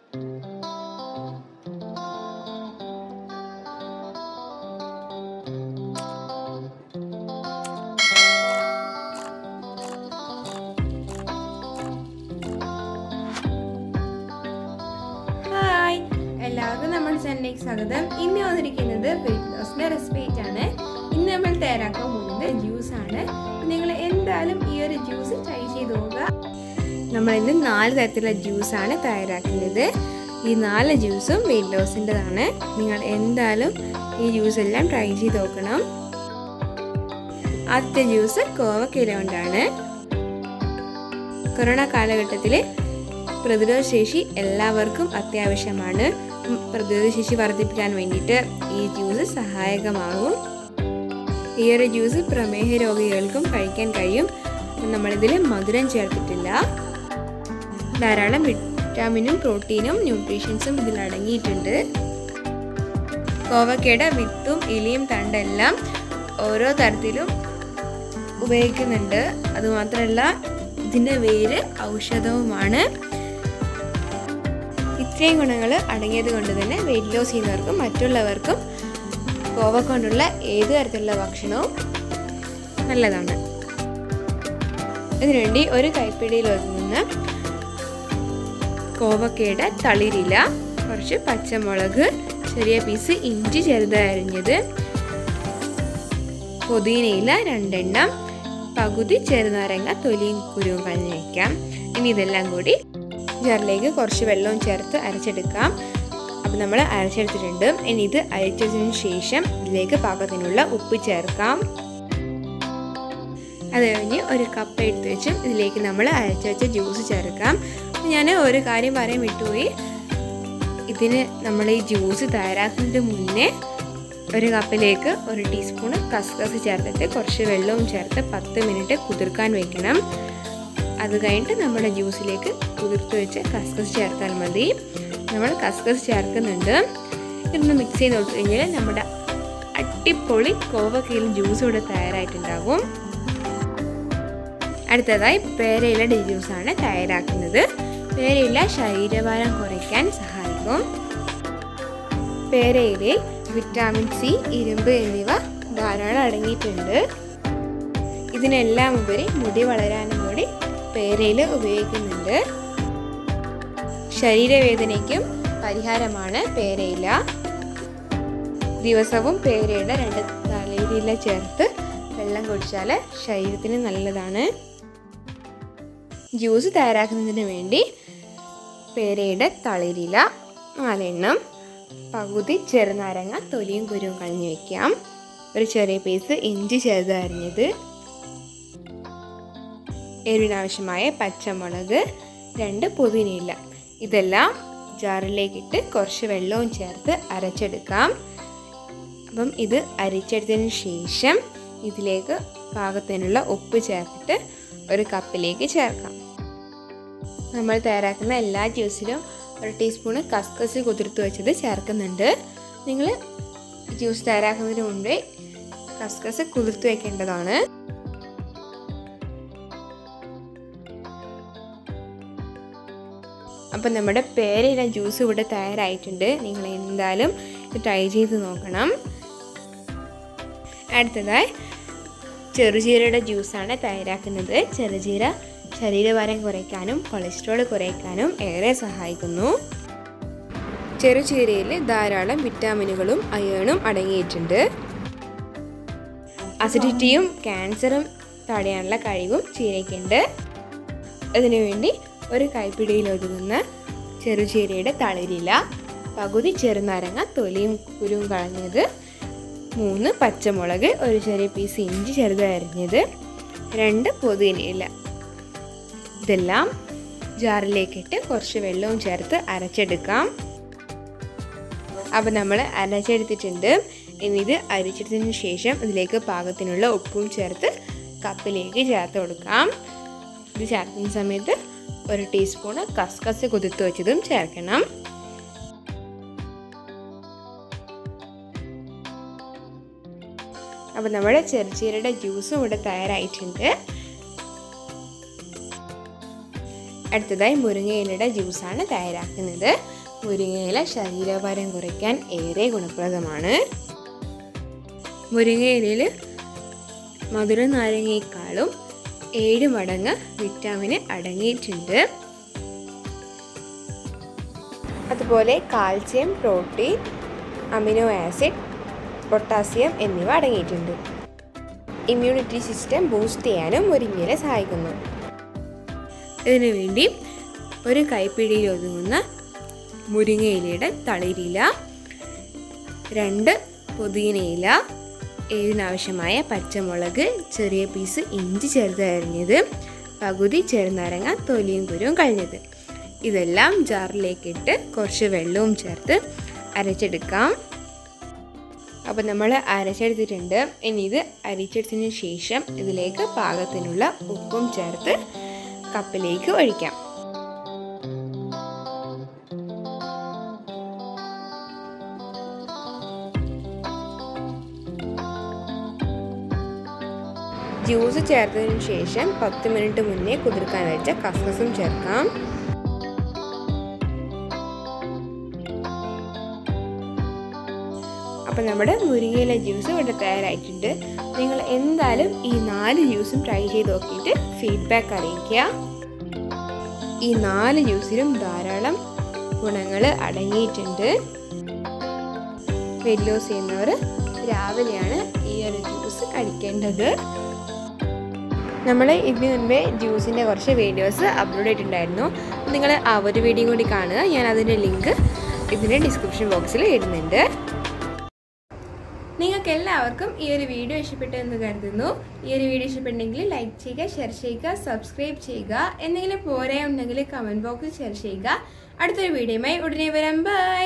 hi എല്ലാവർക്കും നമ്മുടെ ചാനലിലേക്ക് സ്വാഗതം ഇന്ന് വന്നിരിക്കുന്നത് വെയിറ്റ് ലോസിന്റെ റെസിപ്പി ആണ് ഇന്ന് നമ്മൾ തയ്യാറാക്കാൻ പോകുന്നത് ജ്യൂസ് ആണ് നിങ്ങൾ എന്തായാലും ഈ ഒരു ജ്യൂസ് ട്രൈ ചെയ്ത് നോക്കുക നമ്മൾ ഇന്ന് നാല് തരത്തിലുള്ള ജ്യൂസാണ് തയ്യാറാക്കുന്നത് ഈ നാല് ജ്യൂസും വെയിറ്റ് ലോസിൻ്റെതാണ് നിങ്ങൾ എന്തായാലും ഈ ജ്യൂസ് എല്ലാം ട്രൈ ചെയ്ത് നോക്കണം ആദ്യത്തെ ജ്യൂസ് കോവക്കയില കൊണ്ടാണ് കൊറോണ കാലഘട്ടത്തിൽ പ്രതിരോധ ശേഷി എല്ലാവർക്കും അത്യാവശ്യമാണ് ഉം, പ്രതിരോധ ശേഷി വർദ്ധിപ്പിക്കാൻ വേണ്ടിയിട്ട് ഈ ജ്യൂസ് സഹായകമാകും ഈ ഒരു ജ്യൂസ് പ്രമേഹ രോഗികൾക്കും കഴിക്കാൻ കഴിയും നമ്മളിതിൽ മധുരം ചേർത്തിട്ടില്ല ധാരാളം വിറ്റാമിനും പ്രോട്ടീനും ന്യൂട്രീഷൻസും ഇതിൽ അടങ്ങിയിട്ടുണ്ട് കോവക്കയുടെ വിത്തും ഇലിയും തണ്ടെല്ലാം ഓരോ തരത്തിലും ഉപയോഗിക്കുന്നുണ്ട് അതുമാത്രമല്ല ഇതിൻ്റെ വേര് ഔഷധവുമാണ് ഇത്രയും ഗുണങ്ങൾ അടങ്ങിയത് കൊണ്ട് തന്നെ വെയിറ്റ് ലോസ് ചെയ്യുന്നവർക്കും മറ്റുള്ളവർക്കും കോവ കൊണ്ടുള്ള ഏത് തരത്തിലുള്ള ഭക്ഷണവും നല്ലതാണ് ഇതിനുവേണ്ടി ഒരു കൈപ്പിടിയിൽ ഒതുങ്ങുന്ന കോവക്കയുടെ തളിരില കുറച്ച് പച്ചമുളക് ചെറിയ പീസ് ഇഞ്ചി ചെറുതായി അരിഞ്ഞത് പുതിനയില രണ്ടെണ്ണം പകുതി ചെറുനാരങ്ങ തൊലിയും കുരുവും കളഞ്ഞ് വയ്ക്കാം ഇനി ഇതെല്ലാം കൂടി ജാറിലേക്ക് കുറച്ച് വെള്ളവും ചേർത്ത് അരച്ചെടുക്കാം അപ്പം നമ്മൾ അരച്ചെടുത്തിട്ടുണ്ട് ഇനി ഇത് അരച്ചതിന് ശേഷം ഇതിലേക്ക് പാകത്തിനുള്ള ഉപ്പ് ചേർക്കാം അത് കഴിഞ്ഞ് ഒരു കപ്പ് എടുത്ത് വെച്ചും ഇതിലേക്ക് നമ്മൾ അരച്ച് വെച്ച ജ്യൂസ് ചേർക്കാം ഞാൻ ഒരു കാര്യം പറയാൻ വിട്ടുപോയി ഇതിന് നമ്മൾ ഈ ജ്യൂസ് തയ്യാറാക്കുന്നതിന് മുന്നേ ഒരു കപ്പിലേക്ക് ഒരു ടീസ്പൂൺ കസ്കസ് ചേർത്തിട്ട് കുറച്ച് വെള്ളവും ചേർത്ത് പത്ത് മിനിറ്റ് കുതിർക്കാൻ വെക്കണം അത് കഴിഞ്ഞിട്ട് നമ്മുടെ ജ്യൂസിലേക്ക് കുതിർത്ത് വെച്ച് കസ്കസ് ചേർത്താൽ മതി നമ്മൾ കസ്കസ് ചേർക്കുന്നുണ്ട് ഇതൊന്ന് മിക്സ് ചെയ്ത് കൊടുത്തു കഴിഞ്ഞാൽ നമ്മുടെ അടിപൊളി കോവക്കയിൽ ജ്യൂസ് ഇവിടെ തയ്യാറായിട്ടുണ്ടാകും അടുത്തതായി പേരയില ജ്യൂസാണ് തയ്യാറാക്കുന്നത് പേരയില ശരീരഭാരം കുറയ്ക്കാൻ സഹായിക്കും പേരയിലയിൽ വിറ്റാമിൻ സി ഇരുമ്പ് എന്നിവ ധാരാളം അടങ്ങിയിട്ടുണ്ട് ഇതിനെല്ലാം ഉപരി മുടി വളരാനും കൂടി പേരയില ഉപയോഗിക്കുന്നുണ്ട് ശരീരവേദനയ്ക്കും പരിഹാരമാണ് പേരയില ദിവസവും പേരയുടെ രണ്ട് തലയില ചേർത്ത് വെള്ളം കുടിച്ചാൽ ശരീരത്തിന് നല്ലതാണ് ജ്യൂസ് തയ്യാറാക്കുന്നതിന് വേണ്ടി പേരയുടെ തളിരില നാലെണ്ണം പകുതി ചെറുനാരങ്ങ തൊലിയും കുരുവും കളഞ്ഞു വെക്കാം ഒരു ചെറിയ പീസ് ഇഞ്ചി ചെറുതരിഞ്ഞത് എരിവിനാവശ്യമായ പച്ചമുളക് രണ്ട് പുതിനയില ഇതെല്ലാം ജാറിലേക്കിട്ട് കുറച്ച് വെള്ളവും ചേർത്ത് അരച്ചെടുക്കാം അപ്പം ഇത് അരിച്ചെടുത്തതിന് ശേഷം ഇതിലേക്ക് പാകത്തിനുള്ള ഉപ്പ് ചേർത്തിട്ട് ഒരു കപ്പിലേക്ക് ചേർക്കാം നമ്മൾ തയ്യാറാക്കുന്ന എല്ലാ ജ്യൂസിലും ഒരു ടീസ്പൂണ് കസ്കസ് കുതിർത്ത് വെച്ചത് ചേർക്കുന്നുണ്ട് നിങ്ങൾ ജ്യൂസ് തയ്യാറാക്കുന്നതിന് മുമ്പേ കസ്കസ് കുതിർത്ത് വെക്കേണ്ടതാണ് അപ്പം നമ്മുടെ പേരയില ജ്യൂസ് ഇവിടെ തയ്യാറായിട്ടുണ്ട് നിങ്ങൾ എന്തായാലും ഇത് ട്രൈ ചെയ്ത് നോക്കണം അടുത്തതായി ചെറുചീരയുടെ ജ്യൂസാണ് തയ്യാറാക്കുന്നത് ചെറുചീര ശരീരഭാരം കുറയ്ക്കാനും കൊളസ്ട്രോൾ കുറയ്ക്കാനും ഏറെ സഹായിക്കുന്നു ചെറുചീരയിൽ ധാരാളം വിറ്റാമിനുകളും അയേണും അടങ്ങിയിട്ടുണ്ട് അസിഡിറ്റിയും ക്യാൻസറും തടയാനുള്ള കഴിവും ചീരയ്ക്കുണ്ട് അതിനുവേണ്ടി ഒരു കൈപ്പിടിയിൽ ഒതുങ്ങുന്ന ചെറുചീരയുടെ തളിരില പകുതി ചെറുനാരങ്ങ തൊലിയും കുരുവും കളഞ്ഞത് മൂന്ന് പച്ചമുളക് ഒരു ചെറിയ പീസ് ഇഞ്ചി ചെറുതായി അരിഞ്ഞത് രണ്ട് പുതിനയില ഇതെല്ലാം ജാറിലേക്കിട്ട് കുറച്ച് വെള്ളവും ചേർത്ത് അരച്ചെടുക്കാം അപ്പോൾ നമ്മൾ അരച്ചെടുത്തിട്ടുണ്ട് ഇനി ഇത് അരിച്ചെടുത്തതിന് ശേഷം ഇതിലേക്ക് പാകത്തിനുള്ള ഉപ്പും ചേർത്ത് കപ്പിലേക്ക് ചേർത്ത് കൊടുക്കാം ഇത് ചേർക്കുന്ന സമയത്ത് ഒരു ടീസ്പൂണ് കസ്കസ് കുതിർത്ത് വെച്ചതും ചേർക്കണം അപ്പോൾ നമ്മുടെ ചെറുചീരയുടെ ജ്യൂസും ഇവിടെ തയ്യാറായിട്ടുണ്ട് അടുത്തതായി മുരിങ്ങയിലയുടെ ജ്യൂസാണ് തയ്യാറാക്കുന്നത് മുരിങ്ങയില ശരീരഭാരം കുറയ്ക്കാൻ ഏറെ ഗുണപ്രദമാണ് മുരിങ്ങയിലയിൽ മധുര നാരങ്ങയെക്കാളും ഏഴ് മടങ്ങ് വിറ്റാമിന് അടങ്ങിയിട്ടുണ്ട് അതുപോലെ calcium protein amino acid potassium എന്നിവ അടങ്ങിയിട്ടുണ്ട് ഇമ്മ്യൂണിറ്റി സിസ്റ്റം ബൂസ്റ്റ് ചെയ്യാനും മുരിങ്ങയില സഹായിക്കുന്നു ഇതിനു വേണ്ടി ഒരു കൈപ്പിടിയിൽ ഒതുങ്ങുന്ന മുരിങ്ങയിലയുടെ തളിരില രണ്ട് പുതിനയില ഇതിനാവശ്യമായ പച്ചമുളക് ചെറിയ പീസ് ഇഞ്ചി ചേർത്ത് അരിഞ്ഞത് പകുതി ചെറുനാരങ്ങ തൊലിയും കുരുവും കഴിഞ്ഞത് ഇതെല്ലാം ജാറിലേക്കിട്ട് കുറച്ച് വെള്ളവും ചേർത്ത് അരച്ചെടുക്കാം അപ്പോൾ നമ്മൾ അരച്ചെടുത്തിട്ടുണ്ട് ഇനി ഇത് അരിച്ചെടുത്തതിന് ശേഷം ഇതിലേക്ക് പാകത്തിനുള്ള ഉപ്പും ചേർത്ത് കപ്പിലേക്ക് ഒഴിക്കാം ജ്യൂസ് ചേർത്തതിന് ശേഷം പത്ത് മിനിറ്റ് മുന്നേ കുതിർക്കാൻ വെച്ച കസ്കസും ചേർക്കാം അപ്പോൾ നമ്മുടെ മുരിങ്ങയില ജ്യൂസ് ഇവിടെ തയ്യാറായിട്ടുണ്ട് നിങ്ങൾ എന്തായാലും ഈ നാല് ജ്യൂസും ട്രൈ ചെയ്ത് നോക്കിയിട്ട് ഫീഡ്ബാക്ക് അറിയിക്കുക ഈ നാല് ജ്യൂസിലും ധാരാളം ഗുണങ്ങൾ അടങ്ങിയിട്ടുണ്ട് വെയിറ്റ് ലോസ് ചെയ്യുന്നവർ രാവിലെയാണ് ഈ ഒരു ജ്യൂസ് കഴിക്കേണ്ടത് നമ്മൾ ഇതിന് മുൻപേ ജ്യൂസിൻ്റെ കുറച്ച് വീഡിയോസ് അപ്ലോഡ് ചെയ്തിട്ടുണ്ടായിരുന്നു നിങ്ങൾ ആ ഒരു വീഡിയോ കൂടി കാണുക ഞാൻ അതിൻ്റെ ലിങ്ക് ഇതിൻ്റെ ഡിസ്ക്രിപ്ഷൻ ബോക്സിൽ ഇടുന്നുണ്ട് നിങ്ങൾക്ക് എല്ലാവർക്കും ഈ ഒരു വീഡിയോ ഇഷ്ടപ്പെട്ടു എന്ന് കരുതുന്നു ഈ ഒരു വീഡിയോ ഇഷ്ടപ്പെട്ടെങ്കിൽ ലൈക്ക് ചെയ്യുക ഷെയർ ചെയ്യുക സബ്സ്ക്രൈബ് ചെയ്യുക എന്തെങ്കിലും പോരായ ഉണ്ടെങ്കിൽ കമൻറ്റ് ബോക്സിൽ ഷെയർ ചെയ്യുക അടുത്തൊരു വീഡിയോയുമായി ഉടനെ വരാം ബൈ